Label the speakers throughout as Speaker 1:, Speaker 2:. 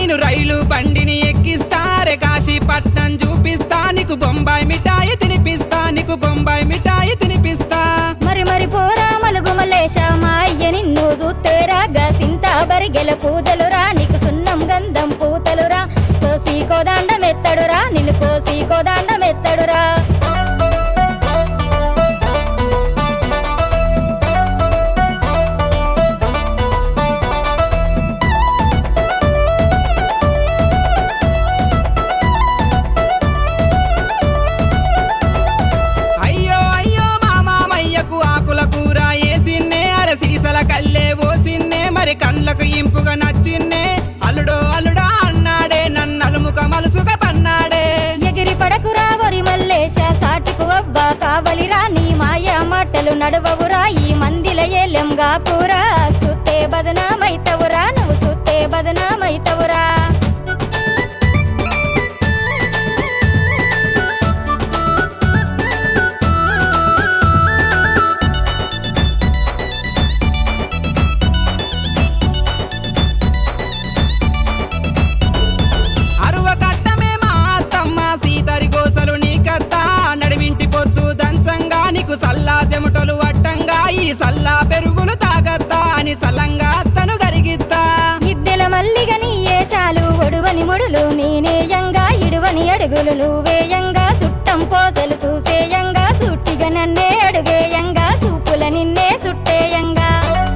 Speaker 1: నేను రైలు బండిని ఎక్కిస్తారే కాశీపట్నం చూపిస్తా నీకు బొంబాయి మిఠాయి తినిపిస్తా నీకు బొంబాయి మిఠాయి తినిపిస్తా
Speaker 2: మరి మరి పోరా మలుగు మల్లేశ మా అయ్య నిన్ను చూత్తేరా గసింత బరిగెల పూజలురా నీకు సున్నం గంధం పూతలురా కోసి కోదాండం ఎత్తడురా నిన్ను కోసి కోదాండం ఎత్తడురా
Speaker 1: అయ్యో అయ్యో మా మామయ్యకు ఆకుల కూర ఏసిన్నే అర సీసల కల్లే ఓసిన్నే మరి కళ్ళకు ఇంపుగా నచ్చిన్నే అల్లుడో అల్లుడా అన్నాడే నన్ను అలుముక మలుసుగా పన్నాడే
Speaker 2: ఎగిరి పడకురా వరి మల్లేశ సాటుకు అవ్వ కావలిరా నీ మాయ మాటలు నడవవురా ఈ మందిల ఏలెంగా పూరా సుత్తే బదనామైతవురా నువ్వు సుత్తే బదనామైతవురా
Speaker 1: అరువ కట్టమే మా అత్తమ్మ సీతరి గోసలు నీకత్త నడిమింటి పొద్దు దంచంగా నీకు సల్లా చెమటలు వట్టంగా ఈ సల్లా పెరుగులు తాగత్తా అని సల్లంగా అత్తను గరిగిత్తా
Speaker 2: ఇద్దెల మల్లిగ నీ ఏషాలు ఒడువని ముడులు నేనేయంగా ఇడువని అడుగులు నువ్వేయంగా సుట్టం పోసలు చూసేయంగా సుట్టిగా నన్నే అడుగేయంగా సూపుల నిన్నే సుట్టేయంగా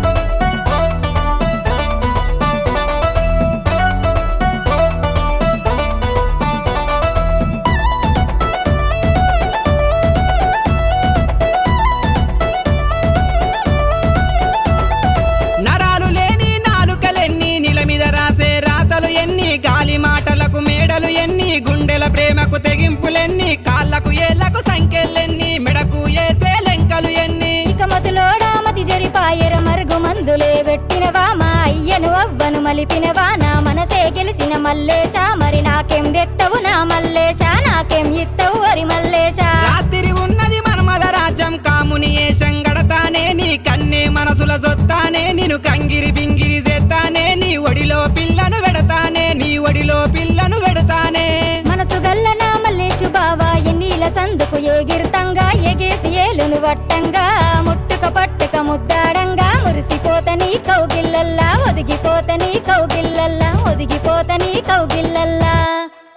Speaker 1: నరాలు లేని నాలుకలెన్ని నిల మీద రాసే రాతలు ఎన్ని గాలి మాటలకు మేడలు ఎన్ని గుండెల ప్రేమకు తెగింపులెన్ని కాళ్ళకు ఏళ్లకు సంఖ్యలెన్ని మెడకు ఏసే లెంకలు ఎన్ని
Speaker 2: ఇక మతులోడా మతి జరిపాయర మరుగు మందులే పెట్టినవా మా అయ్యను అవ్వను మలిపినవా నా మనసే గెలిచిన మల్లేశ మరి నాకేం తెత్తవు నా మల్లేశ నాకేం ఇత్తవు వరి మల్లేశ
Speaker 1: రాత్రి ఉన్నది మన్మద రాజ్యం కాముని ఏషం గడతానే నీ కన్నే మనసుల సొత్తానే నేను కంగిరి బింగిరి చేస్తానే నీ ఒడిలో పిల్లను వెడతానే నీ ఒడిలో పిల్లను వెడతానే
Speaker 2: మనసు గల్ల నా మల్లేశు బావా ఎన్నీల సందుకు ఎగిరుతంగా ఎగేసి ఏలును వట్టంగా ముట్టుక పట్టుక ముద్దాడంగా మురిసిపోతని కౌగిల్లల్లా ఒదిగిపోతని కౌగిల్లల్లా ఒదిగిపోతని కౌగిల్లల్లా